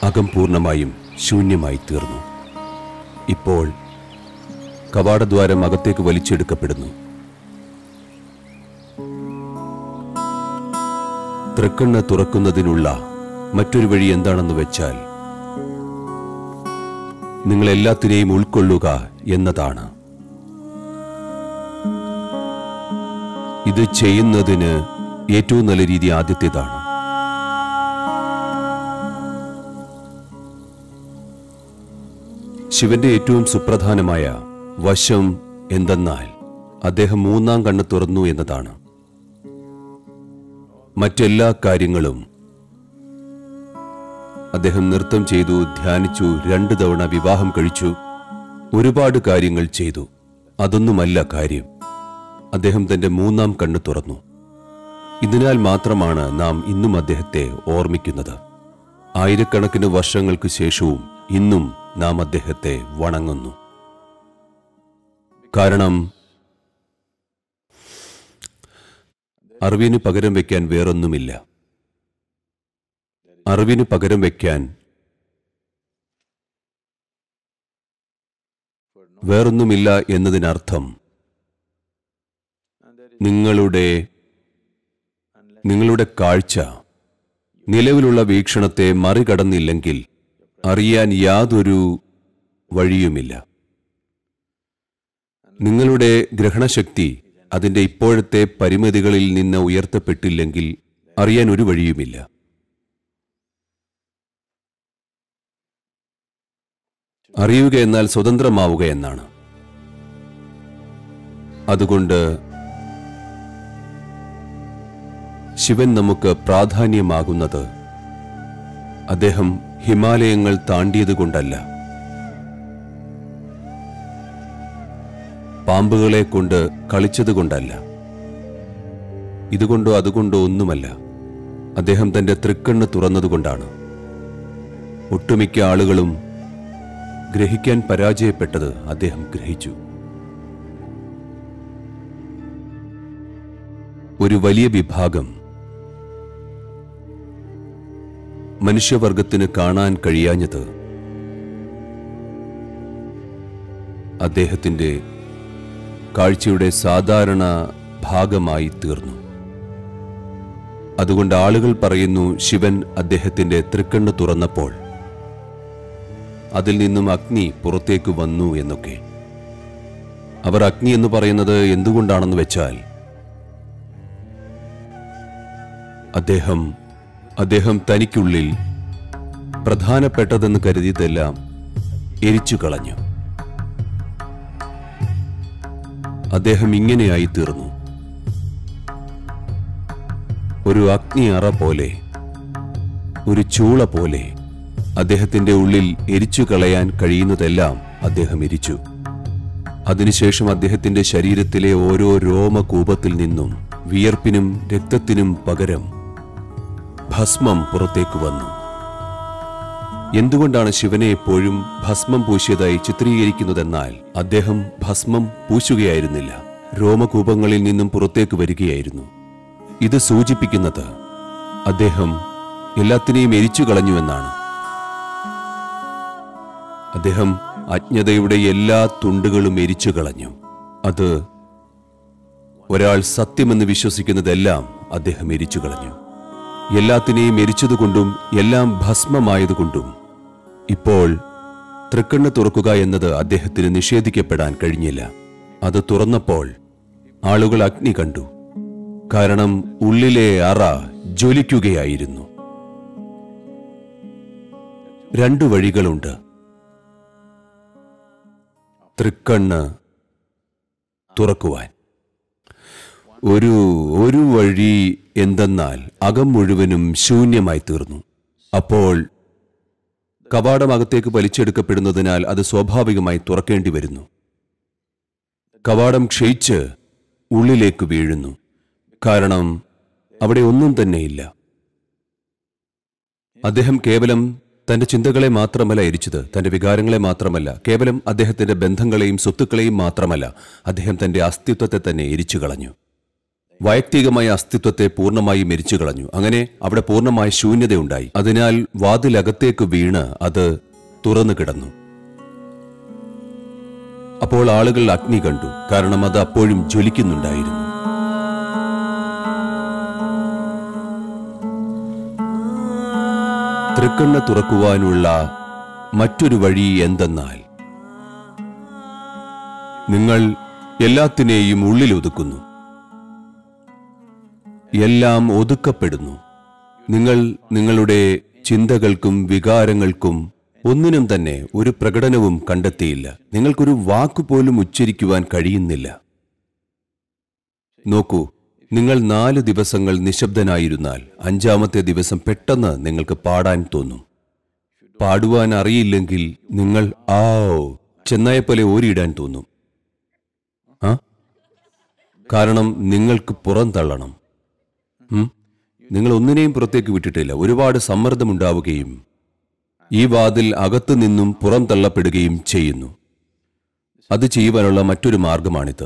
അകം പൂർണ്ണമായും ശൂന്യമായി തീർന്നു ഇപ്പോൾ കവാടദ്വാരം അകത്തേക്ക് വലിച്ചെടുക്കപ്പെടുന്നു തൃക്കണ്ണ് തുറക്കുന്നതിനുള്ള മറ്റൊരു വഴി എന്താണെന്ന് വെച്ചാൽ നിങ്ങൾ എല്ലാത്തിനെയും ഉൾക്കൊള്ളുക എന്നതാണ് ഇത് ചെയ്യുന്നതിന് ഏറ്റവും നല്ല രീതി ആദ്യത്തേതാണ് ശിവന്റെ ഏറ്റവും സുപ്രധാനമായ വശം എന്തെന്നാൽ അദ്ദേഹം മൂന്നാം കണ്ണ് തുറന്നു എന്നതാണ് മറ്റെല്ലാ കാര്യങ്ങളും അദ്ദേഹം നൃത്തം ചെയ്തു ധ്യാനിച്ചു രണ്ടു തവണ വിവാഹം കഴിച്ചു ഒരുപാട് കാര്യങ്ങൾ ചെയ്തു അതൊന്നുമല്ല കാര്യം അദ്ദേഹം തന്റെ മൂന്നാം കണ്ണ് തുറന്നു ഇതിനാൽ മാത്രമാണ് നാം ഇന്നും അദ്ദേഹത്തെ ഓർമ്മിക്കുന്നത് ആയിരക്കണക്കിന് വർഷങ്ങൾക്ക് ശേഷവും ഇന്നും നാം അദ്ദേഹത്തെ വണങ്ങുന്നു കാരണം അറിവിന് പകരം വയ്ക്കാൻ വേറൊന്നുമില്ല അറിവിന് പകരം വയ്ക്കാൻ വേറൊന്നുമില്ല എന്നതിനർത്ഥം നിങ്ങളുടെ നിങ്ങളുടെ കാഴ്ച നിലവിലുള്ള വീക്ഷണത്തെ മറികടന്നില്ലെങ്കിൽ അറിയാൻ യാതൊരു വഴിയുമില്ല നിങ്ങളുടെ ഗ്രഹണശക്തി അതിന്റെ ഇപ്പോഴത്തെ പരിമിതികളിൽ നിന്ന് ഉയർത്തപ്പെട്ടില്ലെങ്കിൽ അറിയാൻ ഒരു വഴിയുമില്ല അറിയുക എന്നാൽ സ്വതന്ത്രമാവുക എന്നാണ് അതുകൊണ്ട് ശിവൻ നമുക്ക് പ്രാധാന്യമാകുന്നത് അദ്ദേഹം ഹിമാലയങ്ങൾ താണ്ടിയതുകൊണ്ടല്ല പാമ്പുകളെ കൊണ്ട് കളിച്ചതുകൊണ്ടല്ല ഇതുകൊണ്ടോ അതുകൊണ്ടോ ഒന്നുമല്ല അദ്ദേഹം തന്റെ തൃക്കണ്ണ് തുറന്നതുകൊണ്ടാണ് ഒട്ടുമിക്ക ആളുകളും ഗ്രഹിക്കാൻ പരാജയപ്പെട്ടത് അദ്ദേഹം ഗ്രഹിച്ചു ഒരു വലിയ വിഭാഗം മനുഷ്യവർഗത്തിന് കാണാൻ കഴിയാഞ്ഞത് അദ്ദേഹത്തിന്റെ കാഴ്ചയുടെ സാധാരണ ഭാഗമായി തീർന്നു അതുകൊണ്ട് ആളുകൾ പറയുന്നു ശിവൻ അദ്ദേഹത്തിന്റെ തൃക്കണ്ണ് തുറന്നപ്പോൾ അതിൽ നിന്നും അഗ്നി പുറത്തേക്ക് വന്നു എന്നൊക്കെ അവർ അഗ്നി എന്ന് പറയുന്നത് എന്തുകൊണ്ടാണെന്ന് വെച്ചാൽ അദ്ദേഹം അദ്ദേഹം തനിക്കുള്ളിൽ പ്രധാനപ്പെട്ടതെന്ന് കരുതിയതെല്ലാം എരിച്ചു കളഞ്ഞു അദ്ദേഹം ഇങ്ങനെയായി തീർന്നു ഒരു അഗ്നി അറ പോലെ ഒരു ചൂള പോലെ അദ്ദേഹത്തിന്റെ ഉള്ളിൽ എരിച്ചു കളയാൻ കഴിയുന്നതെല്ലാം അദ്ദേഹം എരിച്ചു അതിനുശേഷം അദ്ദേഹത്തിന്റെ ശരീരത്തിലെ ഓരോ രോമകൂപത്തിൽ നിന്നും വിയർപ്പിനും രക്തത്തിനും പകരം ഭസ്മം പുറത്തേക്ക് വന്നു എന്തുകൊണ്ടാണ് ശിവനെ എപ്പോഴും ഭസ്മം പൂശിയതായി ചിത്രീകരിക്കുന്നതെന്നാൽ അദ്ദേഹം ഭസ്മം പൂശുകയായിരുന്നില്ല രോമകൂപങ്ങളിൽ നിന്നും പുറത്തേക്ക് വരികയായിരുന്നു ഇത് സൂചിപ്പിക്കുന്നത് അദ്ദേഹം എല്ലാത്തിനെയും എരിച്ചു കളഞ്ഞുവെന്നാണ് അദ്ദേഹം അജ്ഞതയുടെ എല്ലാ തുണ്ടുകളും എരിച്ചു കളഞ്ഞു അത് ഒരാൾ സത്യമെന്ന് വിശ്വസിക്കുന്നതെല്ലാം അദ്ദേഹം എരിച്ചു കളഞ്ഞു എല്ലാത്തിനെയും എരിച്ചതുകൊണ്ടും എല്ലാം ഭസ്മമായതുകൊണ്ടും ഇപ്പോൾ തൃക്കണ്ണ് തുറക്കുക എന്നത് അദ്ദേഹത്തിന് നിഷേധിക്കപ്പെടാൻ കഴിഞ്ഞില്ല അത് തുറന്നപ്പോൾ ആളുകൾ അഗ്നി കണ്ടു കാരണം ഉള്ളിലെ അറ ജ്വലിക്കുകയായിരുന്നു രണ്ടു വഴികളുണ്ട് തൃക്കണ്ണ് തുറക്കുവാൻ ഒരു ഒരു വഴി എന്തെന്നാൽ അകം മുഴുവനും ശൂന്യമായി തീർന്നു അപ്പോൾ കവാടം അകത്തേക്ക് വലിച്ചെടുക്കപ്പെടുന്നതിനാൽ അത് സ്വാഭാവികമായി തുറക്കേണ്ടി വരുന്നു കവാടം ക്ഷയിച്ച് ഉള്ളിലേക്ക് വീഴുന്നു കാരണം അവിടെ ഒന്നും തന്നെയില്ല അദ്ദേഹം കേവലം തന്റെ ചിന്തകളെ മാത്രമല്ല എരിച്ചത് തന്റെ വികാരങ്ങളെ മാത്രമല്ല കേവലം അദ്ദേഹത്തിന്റെ ബന്ധങ്ങളെയും സ്വത്തുക്കളെയും മാത്രമല്ല അദ്ദേഹം തന്റെ അസ്തിത്വത്തെ തന്നെ എരിച്ചു കളഞ്ഞു വൈയക്തികമായ അസ്തിത്വത്തെ പൂർണ്ണമായി മരിച്ചു കളഞ്ഞു അങ്ങനെ അവിടെ പൂർണ്ണമായ ശൂന്യതയുണ്ടായി അതിനാൽ വാതിലകത്തേക്ക് വീണ് അത് തുറന്നു കിടന്നു അപ്പോൾ ആളുകൾ അഗ്നി കണ്ടു കാരണം അത് അപ്പോഴും ജ്വലിക്കുന്നുണ്ടായിരുന്നു തൃക്കണ്ണ തുറക്കുവാനുള്ള മറ്റൊരു വഴി എന്തെന്നാൽ നിങ്ങൾ എല്ലാത്തിനെയും ഉള്ളിൽ ഒതുക്കുന്നു എല്ലാം ഒതുക്കപ്പെടുന്നു നിങ്ങൾ നിങ്ങളുടെ ചിന്തകൾക്കും വികാരങ്ങൾക്കും ഒന്നിനും തന്നെ ഒരു പ്രകടനവും കണ്ടെത്തിയില്ല നിങ്ങൾക്കൊരു വാക്കുപോലും ഉച്ചരിക്കുവാൻ കഴിയുന്നില്ല നോക്കൂ നിങ്ങൾ നാല് ദിവസങ്ങൾ നിശബ്ദനായിരുന്നാൽ അഞ്ചാമത്തെ ദിവസം പെട്ടെന്ന് നിങ്ങൾക്ക് പാടാൻ തോന്നും പാടുവാൻ അറിയില്ലെങ്കിൽ നിങ്ങൾ ആ ചെന്നായെപ്പോലെ ഓരിയിടാൻ തോന്നും ആ കാരണം നിങ്ങൾക്ക് പുറന്തള്ളണം ഉം? നിങ്ങൾ ഒന്നിനെയും പുറത്തേക്ക് വിട്ടിട്ടില്ല ഒരുപാട് സമ്മർദ്ദമുണ്ടാവുകയും ഈ വാതിൽ അകത്തു നിന്നും പുറം തള്ളപ്പെടുകയും ചെയ്യുന്നു അത് ചെയ്യുവാനുള്ള മറ്റൊരു മാർഗമാണിത്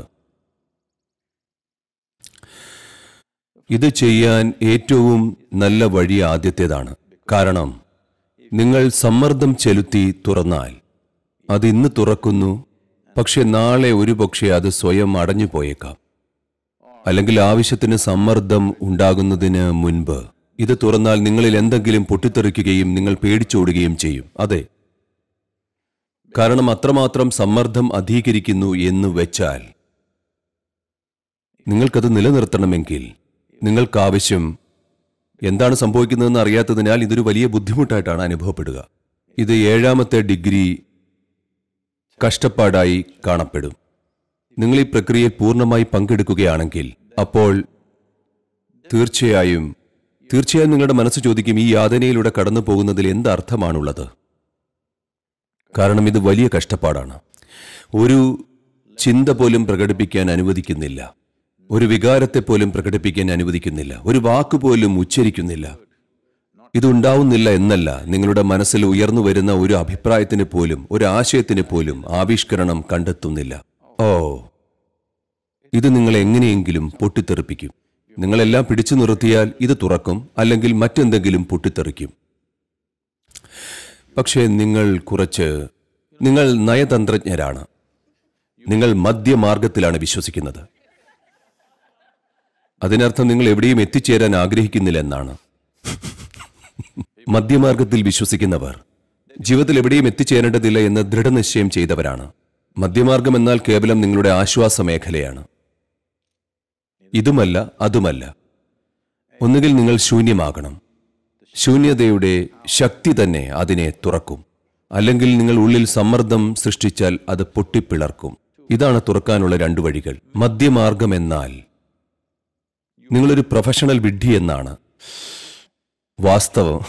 ഇത് ചെയ്യാൻ ഏറ്റവും നല്ല വഴി ആദ്യത്തേതാണ് കാരണം നിങ്ങൾ സമ്മർദ്ദം ചെലുത്തി തുറന്നാൽ അത് ഇന്ന് തുറക്കുന്നു പക്ഷെ നാളെ ഒരുപക്ഷെ അത് സ്വയം അടഞ്ഞു പോയേക്കാം അല്ലെങ്കിൽ ആവശ്യത്തിന് സമ്മർദ്ദം ഉണ്ടാകുന്നതിന് മുൻപ് ഇത് തുറന്നാൽ നിങ്ങളിൽ എന്തെങ്കിലും പൊട്ടിത്തെറിക്കുകയും നിങ്ങൾ പേടിച്ചോടുകയും ചെയ്യും അതെ കാരണം അത്രമാത്രം സമ്മർദ്ദം അധീകരിക്കുന്നു എന്ന് വെച്ചാൽ നിങ്ങൾക്കത് നിലനിർത്തണമെങ്കിൽ നിങ്ങൾക്കാവശ്യം എന്താണ് സംഭവിക്കുന്നതെന്ന് അറിയാത്തതിനാൽ ഇതൊരു വലിയ ബുദ്ധിമുട്ടായിട്ടാണ് അനുഭവപ്പെടുക ഇത് ഏഴാമത്തെ ഡിഗ്രി കഷ്ടപ്പാടായി കാണപ്പെടും നിങ്ങൾ ഈ പ്രക്രിയയിൽ പൂർണ്ണമായി പങ്കെടുക്കുകയാണെങ്കിൽ അപ്പോൾ തീർച്ചയായും തീർച്ചയായും നിങ്ങളുടെ മനസ്സ് ചോദിക്കും ഈ യാതനയിലൂടെ കടന്നു പോകുന്നതിൽ എന്ത് അർത്ഥമാണുള്ളത് കാരണം ഇത് വലിയ കഷ്ടപ്പാടാണ് ഒരു ചിന്ത പോലും പ്രകടിപ്പിക്കാൻ അനുവദിക്കുന്നില്ല ഒരു വികാരത്തെ പോലും പ്രകടിപ്പിക്കാൻ അനുവദിക്കുന്നില്ല ഒരു വാക്ക് പോലും ഉച്ചരിക്കുന്നില്ല ഇതുണ്ടാവുന്നില്ല എന്നല്ല നിങ്ങളുടെ മനസ്സിൽ ഉയർന്നു വരുന്ന ഒരു അഭിപ്രായത്തിന് പോലും ഒരു ആശയത്തിന് പോലും ആവിഷ്കരണം കണ്ടെത്തുന്നില്ല ഓ ഇത് നിങ്ങൾ എങ്ങനെയെങ്കിലും പൊട്ടിത്തെറിപ്പിക്കും നിങ്ങളെല്ലാം പിടിച്ചു നിർത്തിയാൽ ഇത് തുറക്കും അല്ലെങ്കിൽ മറ്റെന്തെങ്കിലും പൊട്ടിത്തെറിക്കും പക്ഷേ നിങ്ങൾ കുറച്ച് നിങ്ങൾ നയതന്ത്രജ്ഞരാണ് നിങ്ങൾ മധ്യമാർഗത്തിലാണ് വിശ്വസിക്കുന്നത് അതിനർത്ഥം നിങ്ങൾ എവിടെയും എത്തിച്ചേരാൻ ആഗ്രഹിക്കുന്നില്ല എന്നാണ് മധ്യമാർഗത്തിൽ വിശ്വസിക്കുന്നവർ ജീവിതത്തിൽ എവിടെയും എത്തിച്ചേരേണ്ടതില്ല എന്ന് ദൃഢനിശ്ചയം ചെയ്തവരാണ് മധ്യമാർഗം എന്നാൽ കേവലം നിങ്ങളുടെ ആശ്വാസ മേഖലയാണ് ഇതുമല്ല അതുമല്ല ഒന്നുകിൽ നിങ്ങൾ ശൂന്യമാകണം ശൂന്യതയുടെ ശക്തി തന്നെ അതിനെ തുറക്കും അല്ലെങ്കിൽ നിങ്ങൾ ഉള്ളിൽ സമ്മർദ്ദം സൃഷ്ടിച്ചാൽ അത് പൊട്ടിപ്പിളർക്കും ഇതാണ് തുറക്കാനുള്ള രണ്ടു വഴികൾ മധ്യമാർഗം എന്നാൽ നിങ്ങളൊരു പ്രൊഫഷണൽ വിഡ്ഢി എന്നാണ് വാസ്തവം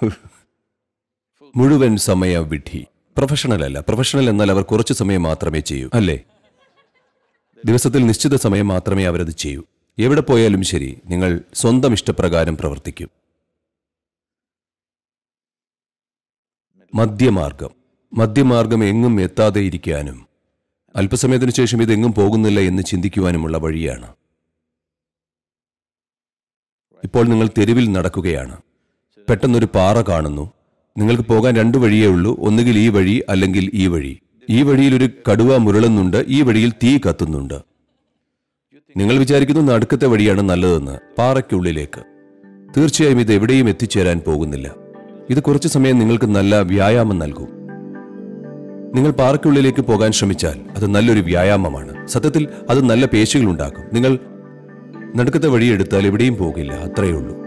മുഴുവൻ സമയ വിഡ്ഢി പ്രൊഫഷണൽ അല്ല പ്രൊഫഷണൽ എന്നാൽ അവർ കുറച്ചു സമയം മാത്രമേ ചെയ്യൂ അല്ലേ ദിവസത്തിൽ നിശ്ചിത സമയം മാത്രമേ അവരത് ചെയ്യൂ എവിടെ പോയാലും ശരി നിങ്ങൾ സ്വന്തം ഇഷ്ടപ്രകാരം പ്രവർത്തിക്കും മധ്യമാർഗം മധ്യമാർഗം എങ്ങും എത്താതെ ഇരിക്കാനും അല്പസമയത്തിനു ശേഷം ഇതെങ്ങും പോകുന്നില്ല എന്ന് ചിന്തിക്കുവാനുമുള്ള വഴിയാണ് ഇപ്പോൾ നിങ്ങൾ തെരുവിൽ നടക്കുകയാണ് പെട്ടെന്നൊരു പാറ കാണുന്നു നിങ്ങൾക്ക് പോകാൻ രണ്ടു വഴിയേ ഉള്ളൂ ഒന്നുകിൽ ഈ വഴി അല്ലെങ്കിൽ ഈ വഴി ഈ വഴിയിൽ ഒരു കടുവ മുരളുന്നുണ്ട് ഈ വഴിയിൽ തീ കത്തുന്നുണ്ട് നിങ്ങൾ വിചാരിക്കുന്നു നടുക്കത്തെ വഴിയാണ് നല്ലതെന്ന് പാറയ്ക്കുള്ളിലേക്ക് തീർച്ചയായും ഇത് എവിടെയും എത്തിച്ചേരാൻ പോകുന്നില്ല ഇത് കുറച്ചു സമയം നിങ്ങൾക്ക് നല്ല വ്യായാമം നൽകും നിങ്ങൾ പാറയ്ക്കുള്ളിലേക്ക് പോകാൻ ശ്രമിച്ചാൽ അത് നല്ലൊരു വ്യായാമമാണ് സത്യത്തിൽ അത് നല്ല പേശികൾ ഉണ്ടാക്കും നിങ്ങൾ നടുക്കത്തെ വഴി എടുത്താൽ എവിടെയും പോകില്ല അത്രയേ ഉള്ളൂ